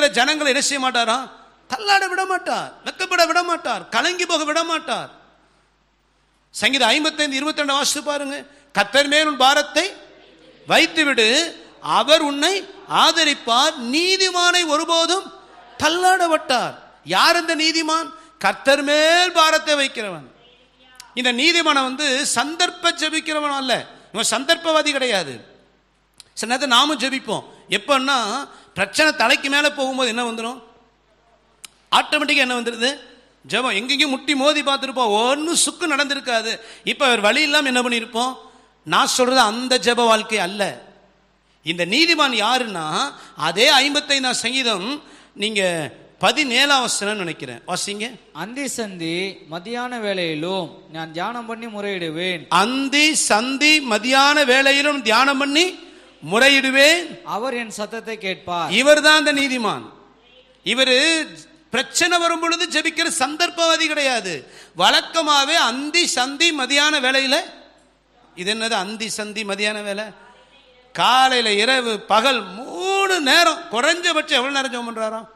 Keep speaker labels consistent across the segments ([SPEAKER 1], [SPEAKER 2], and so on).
[SPEAKER 1] ஜனங்களை என்ன செய்ய மாட்டாரா தள்ளாட விட மாட்டார் வெக்கப்பட விட மாட்டார் கலங்கி போக விட மாட்டார் சங்கீதம் ஐம்பத்தைந்து இருபத்தி ரெண்டு வாசித்து பாருங்க கத்தர் மேல் உன் பாரத்தை வைத்துவிடு அவர் உன்னை ஆதரிப்பார் நீதிமானை ஒருபோதும் தள்ளாட விட்டார் யார் இந்த நீதிமான் கர்த்தர் மேல் பாரத்தை வைக்கிறவன் இந்த நீதிமானை வந்து சந்தர்ப்ப ஜெபிக்கிறவன் அல்ல இவன் சந்தர்ப்பவாதி கிடையாது சில நேரத்தில் நாமும் ஜெபிப்போம் எப்பன்னா பிரச்சனை தலைக்கு மேலே போகும்போது என்ன வந்துடும் ஆட்டோமேட்டிக்காக என்ன வந்துடுது ஜெபம் எங்கெங்கேயும் முட்டி மோதி பார்த்துருப்போம் ஒன்றும் சுக்கு நடந்திருக்காது இப்போ அவர் வழி இல்லாமல் என்ன பண்ணியிருப்போம் நான் சொல்றது அந்த ஜெப வாழ்க்கை அல்ல இந்த நீதிமான் யாருன்னா அதே ஐம்பத்தைந்தாம் சங்கீதம் நீங்க பதினேழாம் வசனம் நினைக்கிறேன் வாசிங்க
[SPEAKER 2] அந்தி சந்தி மத்தியான வேளையிலும் நான் தியானம் பண்ணி முறையிடுவேன்
[SPEAKER 1] அந்தி சந்தி மதியான வேளையிலும் தியானம் பண்ணி முறையிடுவேன்
[SPEAKER 2] அவர் என் சத்தத்தை கேட்பார்
[SPEAKER 1] இவர் தான் அந்த நீதிமான் இவர் பிரச்சனை வரும் பொழுது ஜெபிக்கிற சந்தர்ப்பவாதி கிடையாது வழக்கமாவே அந்தி சந்தி மதியான வேலையில இது என்னது அந்தி சந்தி மதியான வேலை காலையில இரவு பகல் மூணு நேரம் குறைஞ்சபட்சம் எவ்வளவு நேரம் ஜெபம் பண்றாராம்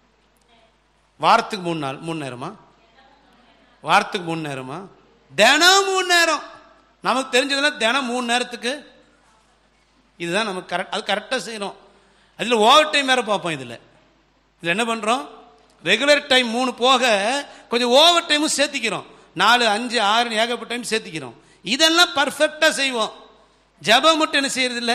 [SPEAKER 1] வாரத்துக்கு மூணு நாள் மூணு நேரமா வாரத்துக்கு மூணு நேரமா தினம் மூணு நேரம் நமக்கு தெரிஞ்சதெல்லாம் தினம் மூணு நேரத்துக்கு இதுதான் நமக்கு கரெக்ட் அது கரெக்டாக செய்யணும் அதில் ஓவர் டைம் வேறு பார்ப்போம் இதில் இதில் என்ன பண்ணுறோம் ரெகுலர் டைம் மூணு போக கொஞ்சம் ஓவர் டைமும் சேர்த்திக்கிறோம் நாலு அஞ்சு ஆறு ஏகப்பட்ட டைம் சேர்த்திக்கிறோம் இதெல்லாம் பர்ஃபெக்டாக செய்வோம் ஜபம் மட்டும் என்ன செய்யறதில்ல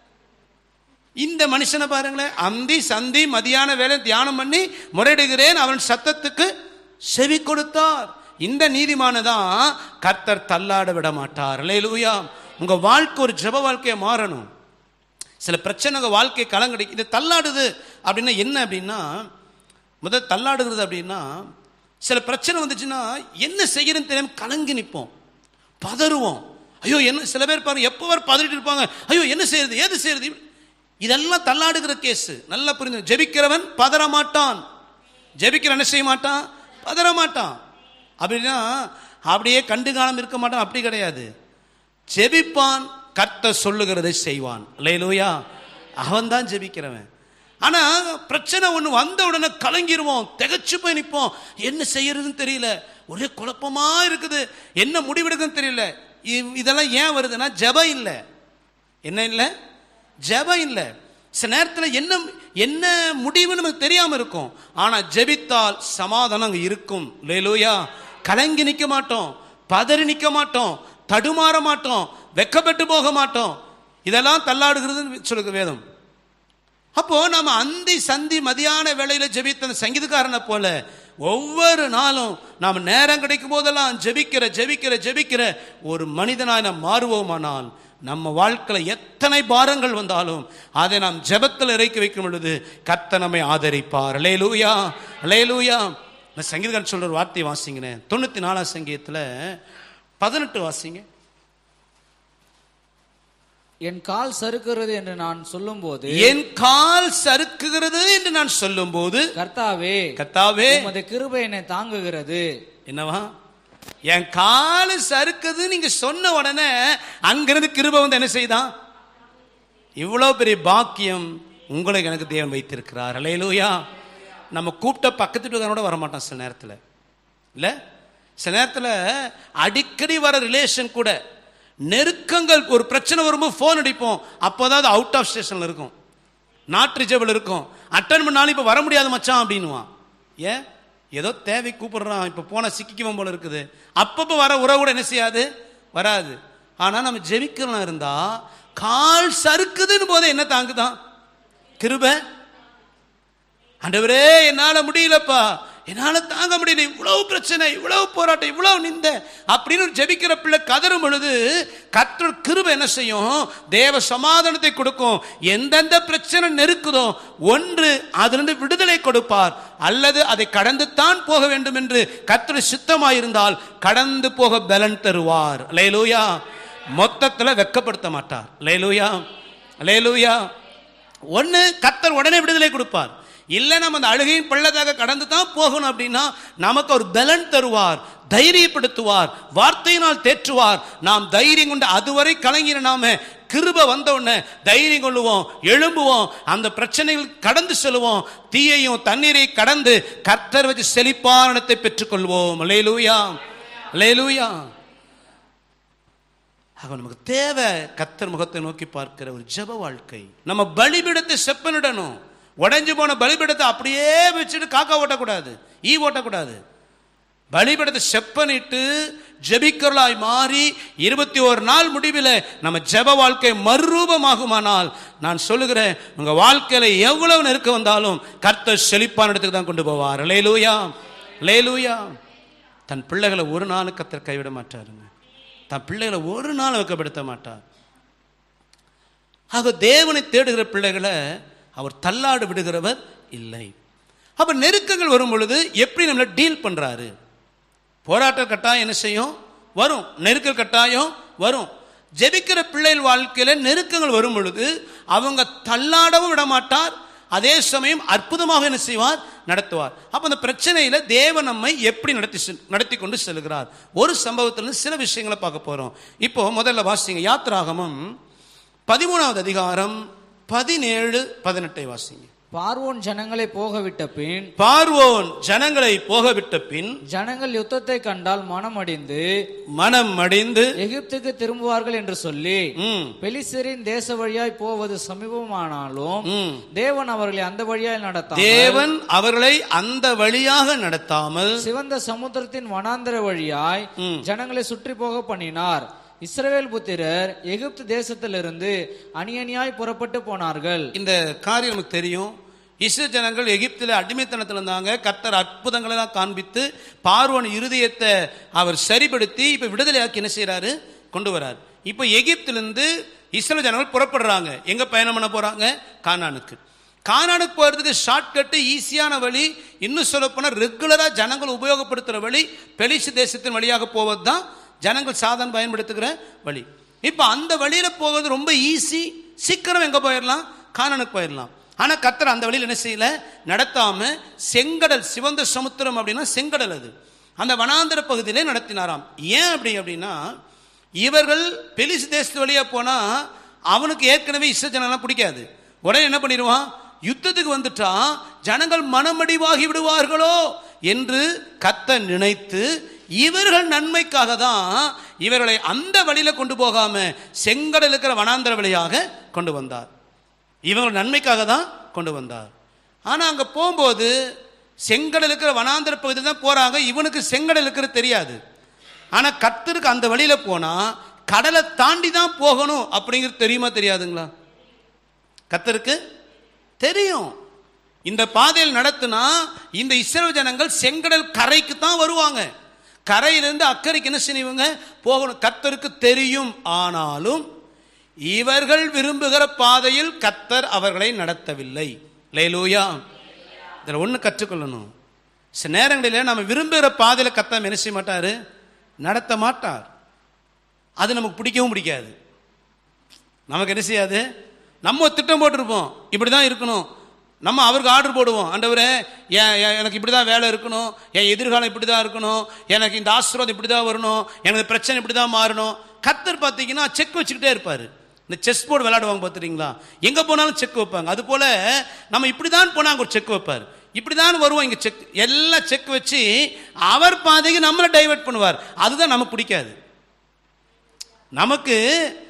[SPEAKER 1] இந்த மனுஷனை பாருங்களேன் அந்தி சந்தி மதியான வேலை தியானம் பண்ணி முறையிடுகிறேன் அவன் சத்தத்துக்கு செவி கொடுத்தார் இந்த நீதிமான தான் கர்த்தர் தள்ளாட விட மாட்டார் அல்லேலூயா உங்க வாழ்க்கை ஒரு ஜெப வாழ்க்கையை மாறணும் சில பிரச்சனைங்க வாழ்க்கை கலங்கடி இது தள்ளாடுது அப்படின்னா என்ன அப்படின்னா முதல் தள்ளாடுகிறது அப்படின்னா சில பிரச்சனை வந்துச்சுன்னா என்ன செய்யறதுன்னு தெரியாம கலங்கி நிற்போம் பதறுவோம் ஐயோ என்ன சில பேர் பாருங்க எப்போ வர பதறிட்டு இருப்பாங்க ஐயோ என்ன செய்யறது ஏது செய்யறது இதெல்லாம் தள்ளாடுகிற கேஸ் நல்லா புரிஞ்சு ஜெபிக்கிறவன் பதற மாட்டான் ஜெபிக்கிற என்ன செய்ய மாட்டான் பதற மாட்டான் அப்படின்னா அப்படியே கண்டு காணாம இருக்க மாட்டான் அப்படி கிடையாது ஜெபிப்பான் கர்த்தர் சொல்லுகிறதை செய்வான் லேலூயா அவன் தான் ஜெபிக்கிறவன் ஆனா பிரச்சனை ஒண்ணு வந்த உடனே கலங்கிருவோம் திகைச்சு போய் நிற்போம் என்ன செய்யறதுன்னு தெரியல ஒரே குழப்பமா இருக்குது என்ன முடிவெடுக்குன்னு தெரியல இ- இதெல்லாம் ஏன் வருதுன்னா ஜெபம் இல்லை என்ன இல்லை ஜெபம் இல்லை சில நேரத்தில் என்ன என்ன முடிவு நமக்கு தெரியாம இருக்கும் ஆனா ஜெபித்தால் சமாதானம் அங்க இருக்கும் லேலூயா கலங்கி நிற்க மாட்டோம் பதறி நிற்க மாட்டோம் தடுமாற மாட்டோம் வெக்கப்பட்டு போக மாட்டோம் இதெல்லாம் தள்ளாடுகிறது சொல்லுங்க வேதம் அப்போ நம்ம அந்தி சந்தி மதியான வேளையில ஜெபித்த அந்த சங்கீதக்காரனை போல ஒவ்வொரு நாளும் நாம் நேரம் கிடைக்கும் போதெல்லாம் ஜெபிக்கிற ஜெபிக்கிற ஜெபிக்கிற ஒரு மனிதனாய் நாம் மாறுவோமானால் நம்ம வாழ்க்கையில் எத்தனை பாரங்கள் வந்தாலும் அதை நாம் ஜெபத்தில் இறக்கி வைக்கும் பொழுது கர்த்தர் நம்மை ஆதரிப்பார் அலேலூயா அலேலூயா இந்த சங்கீதக்காரன் சொல்ற ஒரு வார்த்தையை வாசிங்கிறேன் தொண்ணூத்தி நாலாம் சங்கீதத்தில் பதினெட்டு வாசிங்க
[SPEAKER 2] என் கால் சறுக்கிறது என்று நான் சொல்லும்போது
[SPEAKER 1] என் கால் சறுக்குகிறது என்று நான் சொல்லும்போது
[SPEAKER 2] கர்த்தாவே
[SPEAKER 1] கத்தாவே
[SPEAKER 2] உமது கிருபை என்னை தாங்குகிறது
[SPEAKER 1] என்னவா என் காலு சறுக்குது நீங்க சொன்ன உடனே அங்கிருந்து கிருபை வந்து என்ன செய்தான் இவ்வளவு பெரிய பாக்கியம் உங்களுக்கு எனக்கு தேவன் வைத்திருக்கிறார் அலையலூயா நம்ம கூப்பிட்ட பக்கத்து வீட்டுக்காரனோட வரமாட்டான் சில நேரத்தில் இல்லை சில நேரத்தில் அடிக்கடி வர ரிலேஷன் கூட நெருக்கங்கள் ஒரு பிரச்சனை வரும்போது ஃபோன் அடிப்போம் அப்போதான் அது அவுட் ஆஃப் ஸ்டேஷனில் இருக்கும் நாட் ரிச்சபிள் இருக்கும் அட்டன் பண்ணாலும் இப்போ வர முடியாது மச்சான் அப்படின்னுவான் ஏன் ஏதோ தேவை கூப்பிடுறான் இப்போ போன சிக்கிக்குவோம் போல இருக்குது அப்பப்போ வர உறவு கூட என்ன செய்யாது வராது ஆனால் நம்ம ஜெபிக்கிறோம் இருந்தா கால் சறுக்குதுன்னு போதே என்ன தாங்குதான் கிருபை ஆண்டவரே என்னால முடியலப்பா என்னால தாங்க முடியல இவ்வளவு பிரச்சனை இவ்வளவு போராட்டம் இவ்வளவு நிந்த அப்படின்னு ஒரு ஜெபிக்கிற பிள்ளை கதறும் பொழுது கர்த்தர் கிருபை என்ன செய்யும் தேவ சமாதானத்தை கொடுக்கும் எந்தெந்த பிரச்சனை நெருக்குதோ ஒன்று அதிலிருந்து விடுதலை கொடுப்பார் அல்லது அதை கடந்து தான் போக வேண்டும் என்று கர்த்தர் சித்தமாயிருந்தால் கடந்து போக பலன் தருவார் லேலூயா மொத்தத்துல வெக்கப்படுத்த மாட்டார் லேலூயா லேலூயா ஒன்று கத்தர் உடனே விடுதலை கொடுப்பார் இல்லை நம்ம அந்த அழுகையின் பள்ளத்தாக கடந்து தான் போகணும் அப்படின்னா நமக்கு ஒரு பலன் தருவார் தைரியப்படுத்துவார் வார்த்தையினால் தேற்றுவார் நாம் தைரியம் கொண்டு அதுவரை கலங்கின நாம கிருப வந்த உடனே தைரியம் கொள்ளுவோம் எழும்புவோம் அந்த பிரச்சனைகள் கடந்து செல்லுவோம் தீயையும் தண்ணீரை கடந்து கர்த்தர் வச்சு செழிப்பானத்தை பெற்றுக்கொள்வோம் லேலூயா லேலூயா ஆக நமக்கு தேவை கத்தர் முகத்தை நோக்கி பார்க்கிற ஒரு ஜெப வாழ்க்கை நம்ம பலிபிடத்தை செப்பனிடணும் உடைஞ்சு போன பலிபிடத்தை அப்படியே வச்சுட்டு காக்கா ஓட்டக்கூடாது ஈ ஓட்டக்கூடாது பலிபிடத்தை செப்பனிட்டு ஜெபிக்கிறலாய் மாறி இருபத்தி ஒரு நாள் முடிவில் நம்ம ஜெப வாழ்க்கை மறுரூபமாகுமானால் நான் சொல்லுகிறேன் உங்க வாழ்க்கையில எவ்வளவு நெருக்க வந்தாலும் கர்த்தர் செழிப்பான இடத்துக்கு தான் கொண்டு போவார் லேலூயா லேலூயா தன் பிள்ளைகளை ஒரு நாள் கர்த்தர் கைவிட மாட்டாருங்க தன் பிள்ளைகளை ஒரு நாள் வைக்கப்படுத்த மாட்டார் ஆக தேவனை தேடுகிற பிள்ளைகளை அவர் தள்ளாடு விடுகிறவர் இல்லை அப்ப நெருக்கங்கள் வரும் பொழுது எப்படி நம்மளை டீல் பண்றாரு போராட்ட கட்டாயம் என்ன செய்யும் வரும் நெருக்கல் கட்டாயம் வரும் ஜெபிக்கிற பிள்ளைகள் வாழ்க்கையில நெருக்கங்கள் வரும் பொழுது அவங்க தள்ளாடவும் விட மாட்டார் அதே சமயம் அற்புதமாக என்ன செய்வார் நடத்துவார் அப்ப அந்த பிரச்சனையில தேவன் நம்மை எப்படி நடத்தி செல்- நடத்தி கொண்டு செல்கிறார் ஒரு சம்பவத்திலிருந்து சில விஷயங்களை பார்க்க போறோம் இப்போ முதல்ல வாசிங்க யாத்ராகமம் பதிமூணாவது அதிகாரம் பதினேழு பதினெட்டை வாசிங்க
[SPEAKER 2] பார்வோன் ஜனங்களை போகவிட்ட பின்
[SPEAKER 1] பார்வோன் ஜனங்களை போகவிட்ட பின்
[SPEAKER 2] ஜனங்கள் யுத்தத்தை கண்டால் மனமடிந்து
[SPEAKER 1] மனம் அடைந்து
[SPEAKER 2] எகிப்துக்கு திரும்புவார்கள் என்று சொல்லி
[SPEAKER 1] ம்,
[SPEAKER 2] பெலிஸ்தரின் தேச வழியாய் போவது சமீபமானாலும்
[SPEAKER 1] ம்.
[SPEAKER 2] தேவன் அவர்களை அந்த வழியாய் நடத்தாமல்
[SPEAKER 1] தேவன் அவர்களை அந்த வழியாக நடத்தாமல்
[SPEAKER 2] சிவந்த சமுத்திரத்தின் வனாந்தர வழியாய்
[SPEAKER 1] ம்.
[SPEAKER 2] ஜனங்களை சுற்றி போக பண்ணினார் இஸ்ரவேல் புத்திரர் எகிப்து தேசத்திலிருந்து அணியணியாய் புறப்பட்டு போனார்கள்
[SPEAKER 1] இந்த காரியம் நமக்கு தெரியும் இஸ்ரேல் ஜனங்கள் எகிப்தில் அடிமைத்தனத்தில் இருந்தாங்க கர்த்தர் அற்புதங்களை எல்லாம் காண்பித்து பார்வோன் இருதயத்தை அவர் சரிப்படுத்தி இப்ப விடுதலையாக்கி என்ன செய்றாரு கொண்டு வரார் இப்போ எகிப்திலிருந்து இஸ்ரேல் ஜனங்கள் புறப்படுறாங்க எங்க பயணம் பண்ண போறாங்க கானானுக்கு கானானுக்கு போகிறதுக்கு ஷார்ட்கட்டு ஈஸியான வழி இன்னும் சொல்ல போனால் ரெகுலராக ஜனங்கள் உபயோகப்படுத்துகிற வழி பெலிசு தேசத்தின் வழியாக போவது தான் ஜனங்கள் சாதனம் பயன்படுத்துகிற வழி இப்போ அந்த வழியில் போகிறது ரொம்ப ஈஸி சீக்கிரம் எங்கே போயிடலாம் கானானுக்கு போயிடலாம் ஆனால் கத்தர் அந்த வழியில் என்ன செய்யல நடத்தாம செங்கடல் சிவந்த சமுத்திரம் அப்படின்னா செங்கடல் அது அந்த வனாந்தர பகுதியிலே நடத்தினாராம் ஏன் அப்படி அப்படின்னா இவர்கள் பெலிசு தேசத்து வழியா போனா அவனுக்கு ஏற்கனவே இஸ்ர ஜனங்கள்லாம் பிடிக்காது உடனே என்ன பண்ணிடுவான் யுத்தத்துக்கு வந்துட்டா ஜனங்கள் மனமடிவாகி விடுவார்களோ என்று கத்த நினைத்து இவர்கள் நன்மைக்காக தான் இவர்களை அந்த வழியில கொண்டு போகாம செங்கடல் இருக்கிற வனாந்தர வழியாக கொண்டு வந்தார் இவங்க நன்மைக்காக தான் கொண்டு வந்தார் ஆனா அங்க போகும்போது செங்கடல் இருக்கிற வனாந்தர பகுதி தான் போறாங்க இவனுக்கு செங்கடல் இருக்கிறது தெரியாது ஆனா கர்த்தருக்கு அந்த வழியில போனா கடலை தாண்டி தான் போகணும் அப்படிங்கிறது தெரியுமா தெரியாதுங்களா கர்த்தருக்கு தெரியும் இந்த பாதையில் நடத்துனா இந்த இஸ்ரேல் ஜனங்கள் செங்கடல் கரைக்கு தான் வருவாங்க கரையிலிருந்து அக்கறைக்கு என்ன செய்வங்க போகணும் கர்த்தருக்கு தெரியும் ஆனாலும் இவர்கள் விரும்புகிற பாதையில் கர்த்தர் அவர்களை நடத்தவில்லை லேலூயா இதில் ஒன்று கற்றுக்கொள்ளணும் சில நேரங்களில் நம்ம விரும்புகிற பாதையில் கர்த்தர் என்ன செய்ய மாட்டாரு நடத்த மாட்டார் அது நமக்கு பிடிக்கவும் பிடிக்காது நமக்கு என்ன செய்யாது நம்ம திட்டம் போட்டிருப்போம் இப்படி தான் இருக்கணும் நம்ம அவருக்கு ஆர்டர் போடுவோம் ஆண்டவரே என் என் எனக்கு இப்படி தான் வேலை இருக்கணும் என் எதிர்காலம் இப்படி தான் இருக்கணும் எனக்கு இந்த ஆசீர்வாதம் இப்படி தான் வரணும் எனக்கு பிரச்சனை இப்படி தான் மாறணும் கத்தர் பார்த்தீங்கன்னா செக் வச்சுக்கிட்டே இருப்பார் இந்த செஸ் போர்டு விளையாடுவாங்க பார்த்துறீங்களா எங்கே போனாலும் செக் வைப்பாங்க அது போல நம்ம இப்படி தான் போனாங்க ஒரு செக் வைப்பார் இப்படி தான் வருவோம் இங்கே செக் எல்லாம் செக் வச்சு அவர் பாதைக்கு நம்மளை டைவர்ட் பண்ணுவார் அதுதான் நமக்கு பிடிக்காது நமக்கு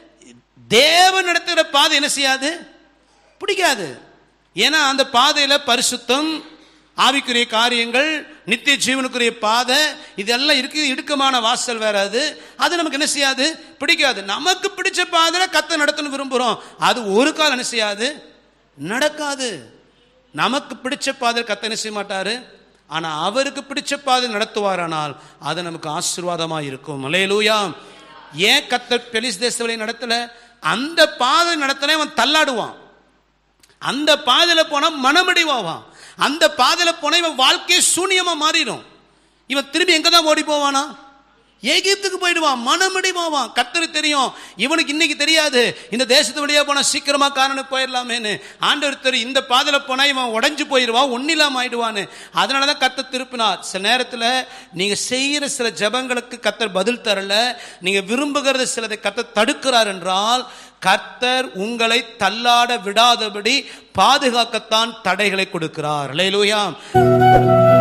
[SPEAKER 1] தேவன் நடத்துகிற பாதை என்ன செய்யாது பிடிக்காது ஏன்னா அந்த பாதையில் பரிசுத்தம் ஆவிக்குரிய காரியங்கள் நித்திய ஜீவனுக்குரிய பாதை இதெல்லாம் இருக்கு இடுக்கமான வாசல் வேற அது அது நமக்கு என்ன செய்யாது பிடிக்காது நமக்கு பிடிச்ச பாதையில கத்த நடத்தணும் விரும்புகிறோம் அது ஒரு காலம் என்ன செய்யாது நடக்காது நமக்கு பிடிச்ச பாதையில் கத்த என்ன செய்ய மாட்டாரு ஆனா அவருக்கு பிடிச்ச பாதை நடத்துவாரானால் அது நமக்கு ஆசீர்வாதமா இருக்கும் மலையலூயா ஏன் கத்தர் பெலிஸ் தேச வழி நடத்தல அந்த பாதை நடத்தினே அவன் தள்ளாடுவான் அந்த பாதையில போனா மனமடிவாவான் அந்த பாதையில போனா இவன் வாழ்க்கையே சூனியமா மாறிடும் இவன் திரும்பி எங்க தான் ஓடி போவானா எகிப்துக்கு போயிடுவான் மனமடி போவான் கத்தரு தெரியும் இவனுக்கு இன்னைக்கு தெரியாது இந்த தேசத்து வழியா போனா சீக்கிரமா காரணம் போயிடலாமேன்னு ஆண்டவர் தெரியும் இந்த பாதையில போனா இவன் உடைஞ்சு போயிடுவான் ஒன்னில்லாம ஆயிடுவான்னு அதனாலதான் கத்தர் திருப்பினார் சில நேரத்துல நீங்க செய்யற சில ஜெபங்களுக்கு கத்தர் பதில் தரல நீங்க விரும்புகிறது சிலதை கத்தர் தடுக்கிறார் என்றால் கர்த்தர் உங்களை தள்ளாட விடாதபடி பாதுகாக்கத்தான் தடைகளை கொடுக்கிறார் லேலூயாம்